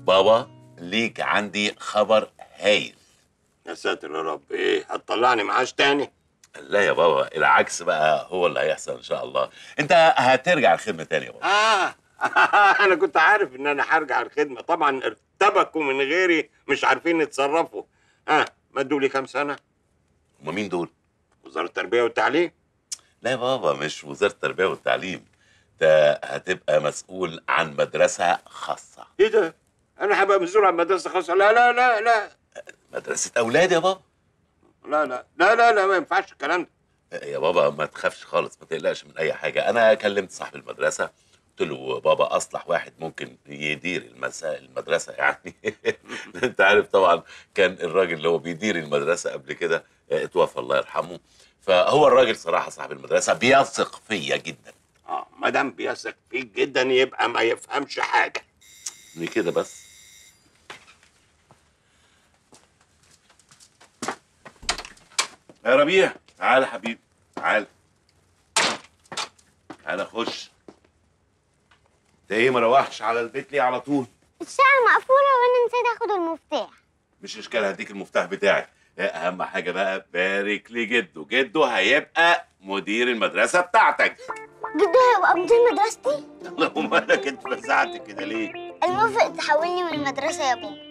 بابا ليك عندي خبر هايل يا ساتر يا رب ايه هتطلعني معاش تاني لا يا بابا العكس بقى هو اللي هيحصل ان شاء الله انت هترجع الخدمه تاني يا بابا اه انا كنت عارف ان انا هرجع الخدمه طبعا ارتبكوا من غيري مش عارفين يتصرفوا اه مدوا لي كام سنه هما مين دول وزاره التربيه والتعليم لا يا بابا مش وزاره التربيه والتعليم انت هتبقى مسؤول عن مدرسه خاصه ايه ده انا هبقى مسؤول عن مدرسه خاصه لا لا لا لا مدرسه اولاد يا بابا لا لا لا لا, لا ما ينفعش الكلام ده يا بابا ما تخافش خالص ما تقلقش من اي حاجه انا كلمت صاحب المدرسه قلت له بابا اصلح واحد ممكن يدير المسا المدرسه يعني انت عارف طبعا كان الراجل اللي هو بيدير المدرسه قبل كده اتوفى الله يرحمه فهو الراجل صراحه صاحب المدرسه بيثق فيا جدا اه ما دام بيثق فيك جدا يبقى ما يفهمش حاجه ليه كده بس يا ربيع تعال يا حبيبي تعال تعال خش انت ايه ما روحتش على البيت ليه على طول الشقة مقفولة وأنا نسيت آخد المفتاح مش اشكال هديك المفتاح بتاعي اهم حاجه بقى بارك لجده جده هيبقى مدير المدرسه بتاعتك جدو هيبقى مدير مدرستي اللهم مالك انت فزعت كده ليه الموافق تحولني من المدرسة يا بابا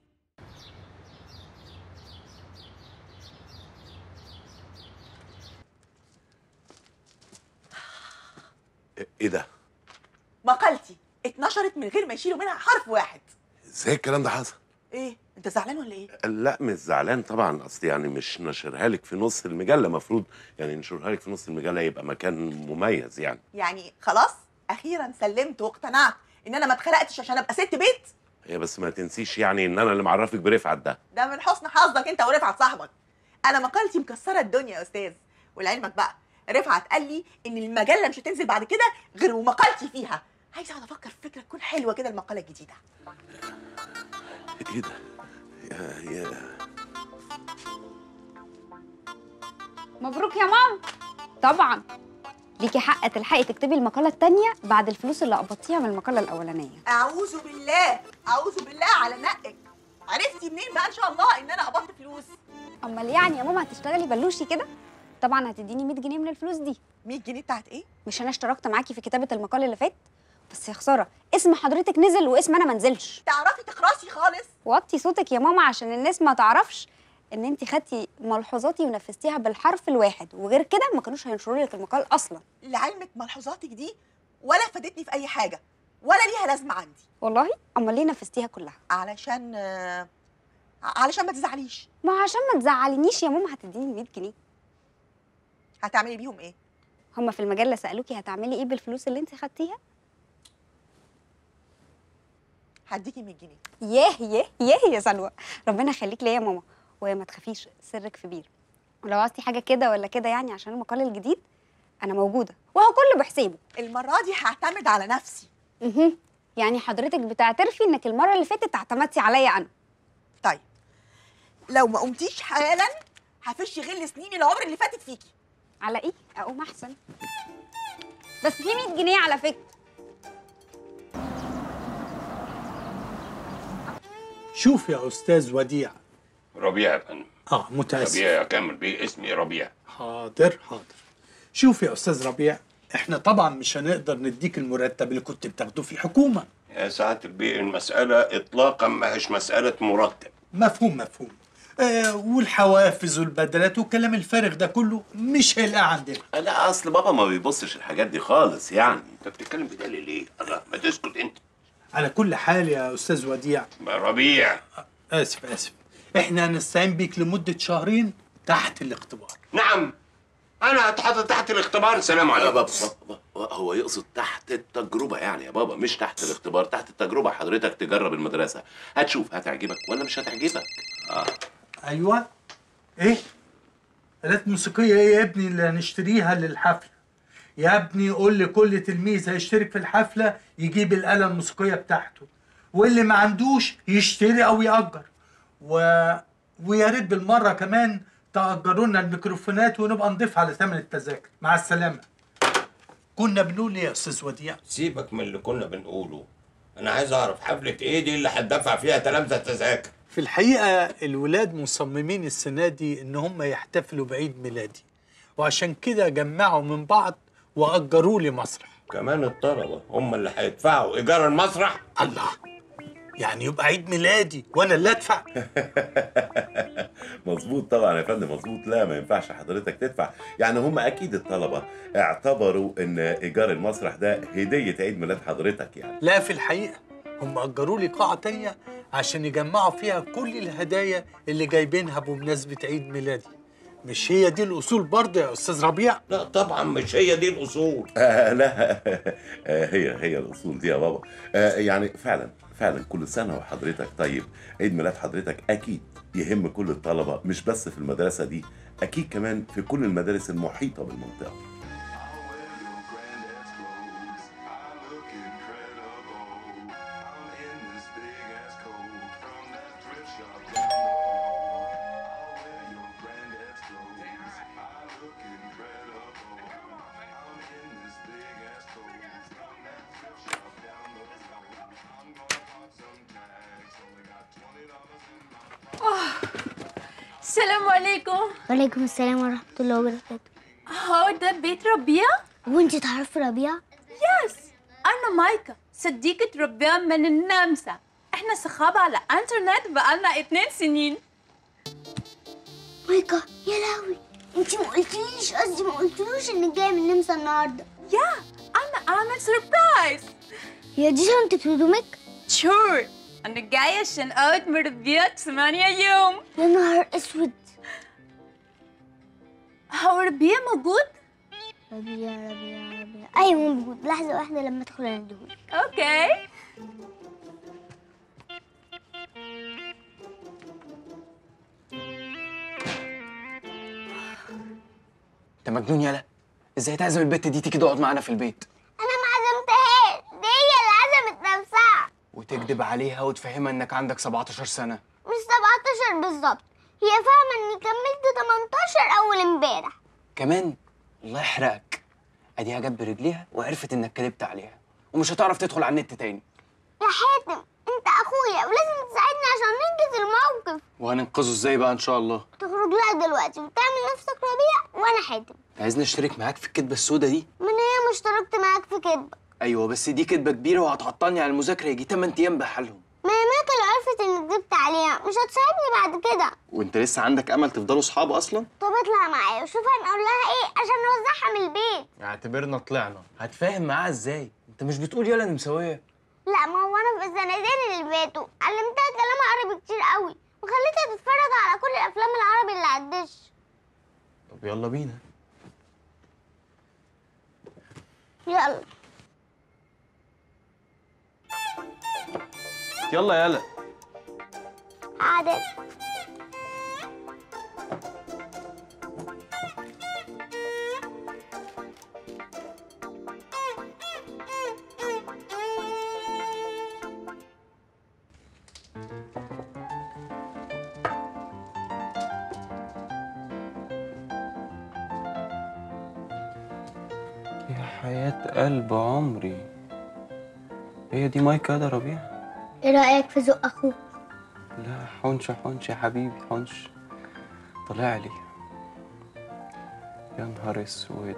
ايه ده مقالتي اتنشرت من غير ما يشيلوا منها حرف واحد ازاي الكلام ده حصل ايه انت زعلان ولا ايه لا مش زعلان طبعا اصل يعني مش نشرها لك في نص المجله مفروض يعني نشرها لك في نص المجله يبقى مكان مميز يعني يعني خلاص اخيرا سلمت واقتنعت ان انا ما اتخلقتش عشان ابقى ست بيت هي بس ما تنسيش يعني ان انا اللي معرفك برفعت ده ده من حسن حظك انت ورفعت صاحبك انا مقالتي مكسره الدنيا يا استاذ ولعلمك بقى رفعت قال لي ان المجله مش هتنزل بعد كده غير ومقالتي فيها عايزه اقعد افكر في فكره تكون حلوه كده المقاله الجديده ايه ده يا يا مبروك يا ماما طبعا ليكي حق تلحقي تكتبي المقالة التانية بعد الفلوس اللي قبضتيها من المقالة الأولانية اعوذ بالله اعوذ بالله على نقك عرفتي منين بقى ان شاء الله ان انا قبضت فلوس أمال يعني يا ماما هتشتغلي بلوشي كده طبعا هتديني 100 جنيه من الفلوس دي 100 جنيه بتاعت ايه مش أنا اشتركت معاكي في كتابة المقال اللي فات بس يا خسارة اسم حضرتك نزل واسم أنا منزلش تعرفي تقراسي خالص وطي صوتك يا ماما عشان الناس ما تعرفش ان انت خدتي ملحوظاتي ونفذتيها بالحرف الواحد وغير كده ما كانوش هينشروا لك المقال اصلا لعلمك ملحوظاتك دي ولا فادتني في اي حاجه ولا ليها لازمه عندي والله امال ليه نفذتيها كلها علشان آه، علشان ما تزعليش ما عشان ما تزعلينيش يا ماما هتديني 100 جنيه هتعملي بيهم ايه هما في المجله سالوكي هتعملي ايه بالفلوس اللي انت خدتيها هديكي 100 جنيه ياه ياه ياه يا سلوى ربنا يخليك ليا يا ماما وما تخافيش سرك في بير ولو عاوزتي حاجه كده ولا كده يعني عشان المقال الجديد انا موجوده وهو كله بحسابه المره دي هعتمد على نفسي اها يعني حضرتك بتعترفي انك المره اللي فاتت اعتمدتي عليا انا طيب لو ما قمتيش حالا هفش غل سنين العمر اللي فاتت فيكي على ايه اقوم احسن بس في 100 جنيه على فكره شوف يا أستاذ وديع ربيع يا فندم آه متأسف ربيع يا كامل بيه اسمي ربيع حاضر حاضر شوف يا أستاذ ربيع إحنا طبعا مش هنقدر نديك المرتب اللي كنت بتاخده في حكومة يا سعادة البيه المسألة إطلاقا ما هيش مسألة مرتب مفهوم مفهوم آه والحوافز والبدلات والكلام الفارغ ده كله مش هيلاقيه عندنا لا اصل بابا ما بيبصش الحاجات دي خالص يعني أنت بتتكلم بدالي ليه؟ الله ما تسكت أنت على كل حال يا أستاذ وديع ما ربيع آسف آسف إحنا هنستعين بيك لمدة شهرين تحت الاختبار نعم أنا هتحط تحت الاختبار سلام يا عليكم بابا بابا، هو يقصد تحت التجربة يعني يا بابا مش تحت الاختبار تحت التجربة حضرتك تجرب المدرسة هتشوف هتعجبك ولا مش هتعجبك أيوة إيه؟ آلات موسيقية إيه يا ابني اللي هنشتريها للحفلة؟ يا ابني قول لكل تلميذ هيشترك في الحفلة يجيب الآلة الموسيقية بتاعته واللي ما عندوش يشتري أو يأجر و... ويا ريت بالمرة كمان تأجروا لنا الميكروفونات ونبقى نضيف على ثمن التذاكر مع السلامة كنا بنقول إيه يا أستاذ وديع؟ سيبك من اللي كنا بنقوله انا عايز اعرف حفله ايه دي اللي هتدفع فيها تلامذه تذاكر في الحقيقة الولاد مصممين السنة دي إن هم يحتفلوا بعيد ميلادي وعشان كده جمعوا من بعض وأجروا لي مسرح كمان الطلبه هم اللي هيدفعوا ايجار المسرح الله يعني يبقى عيد ميلادي وأنا اللي أدفع مظبوط طبعا يا فندم مظبوط لا ما ينفعش حضرتك تدفع يعني هم اكيد الطلبه اعتبروا ان ايجار المسرح ده هديه عيد ميلاد حضرتك يعني لا في الحقيقة هم أجروا لي قاعة تانية عشان يجمعوا فيها كل الهدايا اللي جايبينها بمناسبة عيد ميلادي مش هي دي الأصول برضه يا أستاذ ربيع؟ لا طبعا مش هي دي الاصول آه لا آه هي هي الاصول دي يا بابا آه يعني فعلا فعلا كل سنه وحضرتك طيب عيد ميلاد حضرتك اكيد يهم كل الطلبه مش بس في المدرسه دي اكيد كمان في كل المدارس المحيطه بالمنطقه السلام عليكم وعليكم السلام ورحمة الله وبركاته هو ده بيت ربيع؟ وانت تعرفي ربيع؟ يس أنا مايكا صديقة ربيع من النمسا احنا صحاب على انترنت بقالنا اتنين سنين مايكا يا لهوي انت ما قلتليش قصدي ما قلتلوش انك جايه من النمسا النهارده يا أنا أعمل سربرايز هي دي شنطة هدومك؟ شور أنا جاية عشان أقعد مع ربيع ثمانية يوم يا نهار اسود هو ربيع موجود؟ ربيع ربيع ربيع ايوه موجود لحظة واحدة لما ادخل اندهولك أوكي انت مجنون يالا ازاي تعزم البت دي تيجي تقعد معانا في البيت انا ما عزمتهاش دي هي اللي عزمت نفسها وتكذب عليها وتفهمها انك عندك 17 سنه مش 17 بالظبط هي فاهمة اني كملت 18 اول امبارح كمان الله يحرقك اديها جت برجليها وعرفت انك كذبت عليها ومش هتعرف تدخل على النت تاني يا حاتم انت اخويا ولازم تساعدني عشان ننجز الموقف وهننقذه ازاي بقى ان شاء الله تخرج لها دلوقتي وتعمل نفسك ربيع وانا حاتم عايزني اشترك معاك في الكدبه السودا دي من هي مشتركت معاك في كدبة ايوه بس دي كدبه كبيره وهتعطلني على المذاكره يجي 8 ايام بحالهم ما هي ماكا لو عرفت انك كدبت عليها مش هتساعدني بعد كده وانت لسه عندك امل تفضلوا صحاب اصلا طب اطلع معايا وشوف هنقول لها ايه عشان نوزعها من البيت اعتبرنا طلعنا هتفاهم معاها ازاي انت مش بتقول يالا انا مسويه لا ما هو انا في السنتين اللي فاتوا علمتها كلام عربي كتير قوي وخليتها تتفرج على كل الافلام العربي اللي على الدش طب يلا بينا يلا يلا يالا عادل يا حياة قلب عمري هي دي مايكا ده ربيع ايه رايك في ذوق اخوك لا حنش حنش يا حبيبي حنش طلع لي يا نهار اسود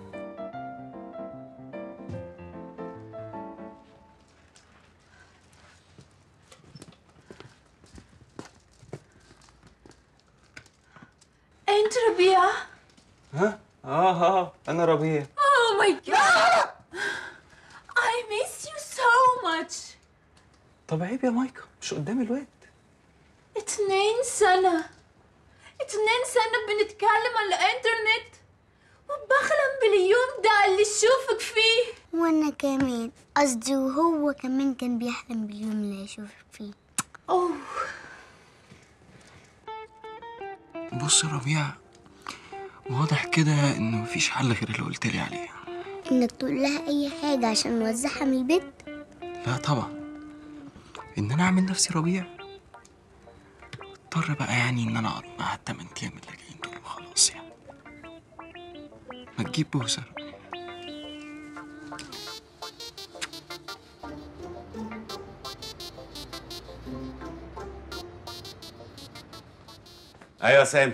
أنت ربيع؟ ها اه اه انا ربيع Oh my god! I miss you so much! طب عيب يا مايكا مش قدام الواد اتنين سنة اتنين سنة بنتكلم على الانترنت وبحلم باليوم ده اللي اشوفك فيه وانا كمان قصدي وهو كمان كان بيحلم باليوم اللي هيشوفك فيه اوه بص يا ربيع واضح كده انه مفيش حل غير اللي قلت لي عليه انك تقول لها اي حاجه عشان نوزعها من البيت لا طبعا ان انا اعمل نفسي ربيع اضطر بقى يعني ان انا اقعد معاها التمن ايام اللي جايين دول وخلاص يعني ما تجيب بوسه ايوه سامي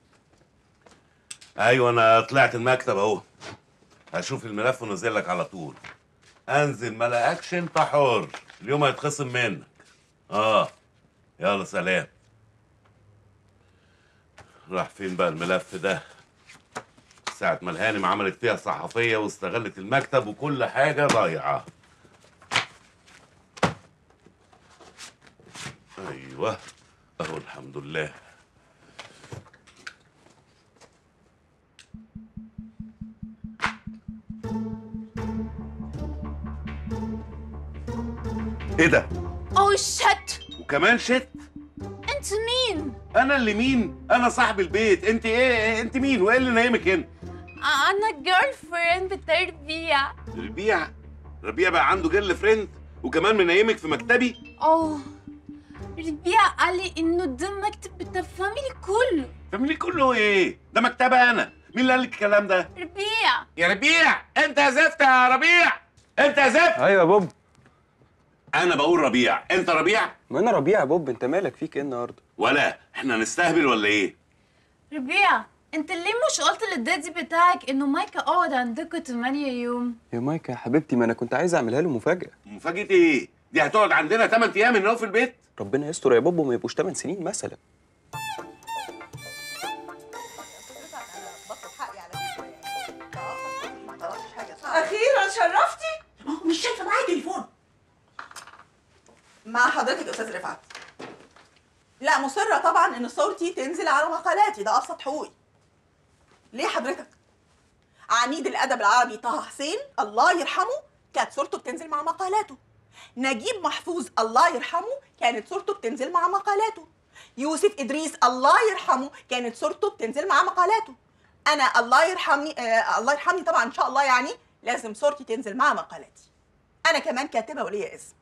ايوه انا طلعت المكتب اهو هشوف الملف ونزل لك على طول انزل ما لقاكش انت حر اليوم هيتخصم منك اه يلا سلام راح فين بقى الملف ده ساعة ما الهانم عملت فيها صحفية واستغلت المكتب وكل حاجة ضايعة أيوه أهو الحمد لله ايه ده؟ اوه شت وكمان شت؟ انت مين انا اللي مين؟ انا صاحب البيت، انت ايه؟ انت مين؟ وايه اللي نايمك هنا؟ انا جيرل فريند بتاع ربيع ربيع ربيع بقى عنده جيرل فريند وكمان منيمك في مكتبي اوه ربيع قال لي انه ده مكتب بتاع فاميلي كله فاميلي كله ايه؟ ده مكتبي انا مين اللي قال لك الكلام ده؟ ربيع يا ربيع انت يا زفت يا ربيع انت يا زفت ايوه يا بوب انا بقول ربيع انت ربيع ما انا ربيع يا بوب انت مالك فيك ايه النهارده ولا احنا نستهبل ولا ايه؟ ربيع انت ليه مش قلت للدادي بتاعك انه مايكا قعد عندكم 8 يوم يا مايكا يا حبيبتي ما انا كنت عايز اعملها له مفاجاه مفاجأة ايه؟ دي هتقعد عندنا 8 ايام ان هو في البيت؟ ربنا يستر يا بوب وما يبقوش 8 سنين مثلا اخيرا شرفتي ما هو مش شايفه معايا تليفون مع حضرتك يا استاذ رفعت لا مصره طبعا ان صورتي تنزل على مقالاتي ده ابسط حقوقي ليه حضرتك عميد الادب العربي طه حسين الله يرحمه كانت صورته بتنزل مع مقالاته نجيب محفوظ الله يرحمه كانت صورته بتنزل مع مقالاته يوسف ادريس الله يرحمه كانت صورته بتنزل مع مقالاته انا الله يرحمني آه الله يرحمني طبعا ان شاء الله يعني لازم صورتي تنزل مع مقالاتي انا كمان كاتبه وليا اسم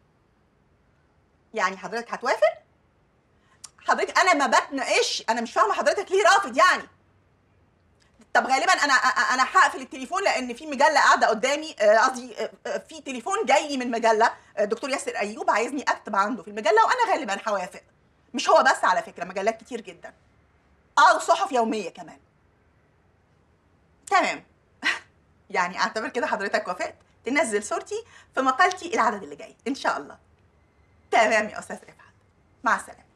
يعني حضرتك هتوافق حضرتك انا ما بتناقش انا مش فاهمه حضرتك ليه رافض يعني طب غالبا انا انا هقفل التليفون لان في مجله قاعده قدامي آه، قصدي آه، آه، في تليفون جاي من مجله آه، دكتور ياسر ايوب عايزني اكتب عنده في المجله وانا غالبا هوافق مش هو بس على فكره مجلات كتير جدا اه وصحف يوميه كمان تمام يعني اعتبر كده حضرتك وافقت تنزل صورتي في مقالتي العدد اللي جاي ان شاء الله تمام يا استاذ رفعت مع السلامه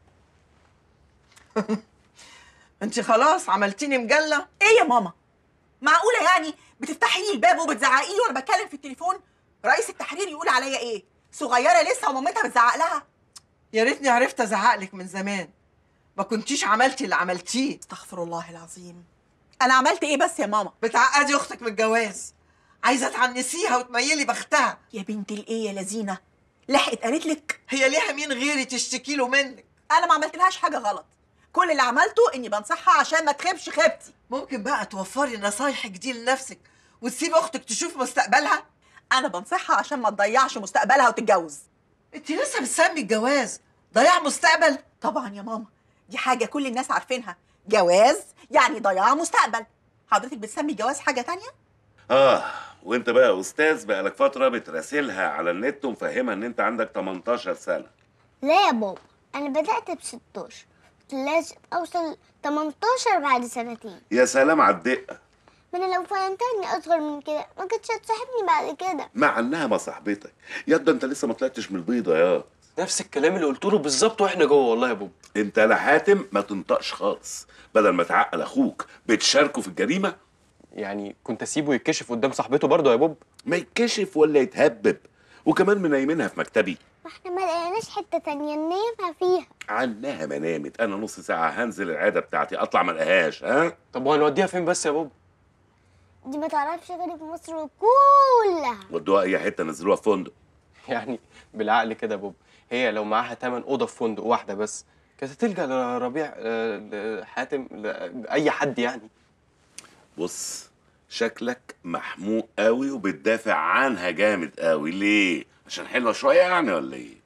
انت خلاص عملتيني مجله ايه يا ماما معقوله يعني بتفتحي لي الباب وبتزعقي لي وانا بتكلم في التليفون رئيس التحرير يقول عليا ايه صغيره لسه ومامتها بتزعق لها يا ريتني عرفت ازعق لك من زمان ما كنتيش عملتي اللي عملتيه استغفر الله العظيم انا عملت ايه بس يا ماما بتعقدي اختك من الجواز عايزه تعنسيها وتميلي بختها يا بنت الايه يا لذينه لحقت قالت لك هي ليها مين غيري تشتكي له منك انا ما عملتلهاش حاجه غلط كل اللي عملته اني بنصحها عشان ما تخيبش خيبتي ممكن بقى توفري نصايحك دي لنفسك وتسيب اختك تشوف مستقبلها انا بنصحها عشان ما تضيعش مستقبلها وتتجوز انت لسه بتسمي الجواز ضياع مستقبل طبعا يا ماما دي حاجه كل الناس عارفينها جواز يعني ضياع مستقبل حضرتك بتسمي الجواز حاجه تانية اه وانت بقى يا استاذ بقالك فتره بتراسلها على النت ومفهمها ان انت عندك 18 سنه لا يا بابا انا بدات ب 16 كنت لازم اوصل 18 بعد سنتين يا سلام على الدقه ما انا لو فهمتها اني اصغر من كده ما كنتش هتصاحبني بعد كده مع انها ما صاحبتك يا ده انت لسه ما طلعتش من البيضه يا نفس الكلام اللي قلت له بالظبط واحنا جوه والله يا بوب انت يا حاتم ما تنطقش خالص بدل ما تعقل اخوك بتشاركه في الجريمه يعني كنت اسيبه يتكشف قدام صاحبته برضه يا بوب ما يتكشف ولا يتهبب وكمان منيمينها في مكتبي ما احنا ما لقيناش حته تانية ننامها فيها عنها ما نامت انا نص ساعه هنزل العاده بتاعتي اطلع ما الاقيهاش ها طب وهنوديها فين بس يا بوب دي ما تعرفش غير في مصر كلها ودوها اي حته نزلوها في فندق يعني بالعقل كده يا بوب هي لو معاها تمن اوضه في فندق واحده بس كانت هتلجا لربيع آه، لحاتم لاي حد يعني بص شكلك محموق قوي وبتدافع عنها جامد قوي ليه عشان حلوه شويه يعني ولا ايه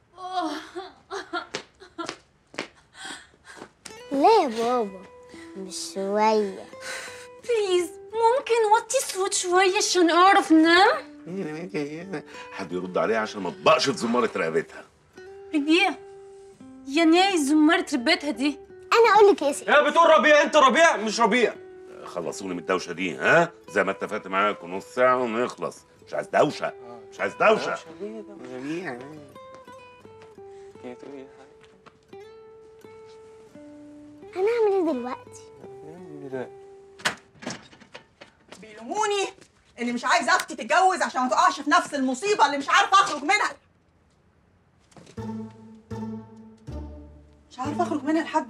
لا يا بابا مش شويه بليز ممكن وطي الصوت شوية عشان أعرف نام؟ حد يرد عليها عشان ما تبقش في زماره رقبتها ربيع يعني ايه زمارة ربيتها دي؟ انا انا اقول لك ياسر يا بتقول ربيع انت ربيع مش ربيع خلصوني من الدوشه دي ها زي ما اتفقت معاكم نص ساعه ونخلص مش عايز دوشه مش عايز دوشه انا هعمل ايه دلوقتي بيلوموني اني مش عايزه اختي تتجوز عشان ما تقعش في نفس المصيبه اللي مش عارفه اخرج منها مش عارفه اخرج منها لحد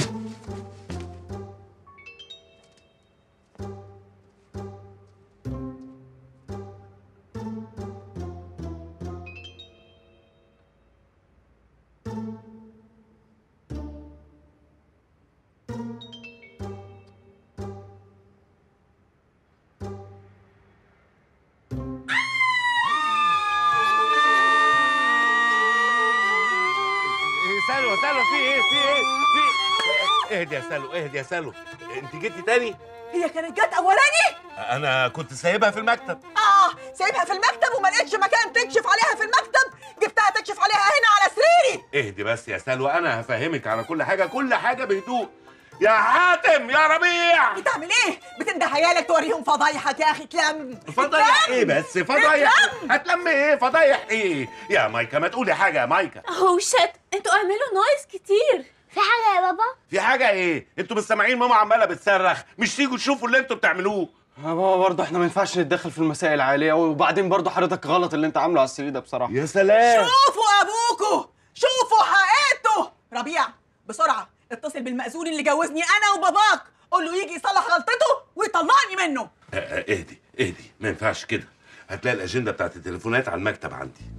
سلوى سلوى في ايه في ايه في اهدي يا سلوى اهدي يا سلوى انت جيتي تاني هي كانت جت اولاني انا كنت سايبها في المكتب اه سايبها في المكتب وما لقيتش مكان تكشف عليها في المكتب جبتها تكشف عليها هنا على سريري اهدي بس يا سلوى انا هفهمك على كل حاجه كل حاجه بهدوء يا حاتم يا ربيع بتعمل ايه بتنده عيالك توريهم فضايحك يا اخي تلم فضايح ايه بس فضايح اتلم. هتلم ايه فضايح ايه يا مايكا ما تقولي حاجه يا مايكا اوه شت انتوا اعملوا نويز كتير في حاجه يا بابا في حاجه ايه انتوا مش سامعين ماما عماله بتصرخ مش تيجوا تشوفوا اللي انتوا بتعملوه يا بابا برضه احنا ما ينفعش نتدخل في المسائل العائليه وبعدين برضه حضرتك غلط اللي انت عامله على السرير ده بصراحه يا سلام شوفوا ابوكوا شوفوا حقيقته ربيع بسرعه اتصل بالمأذون اللي جوزني انا وباباك قول له يجي يصلح غلطته ويطلعني منه اه، اه، اهدي اهدي ما ينفعش كده هتلاقي الاجنده بتاعت التليفونات على المكتب عندي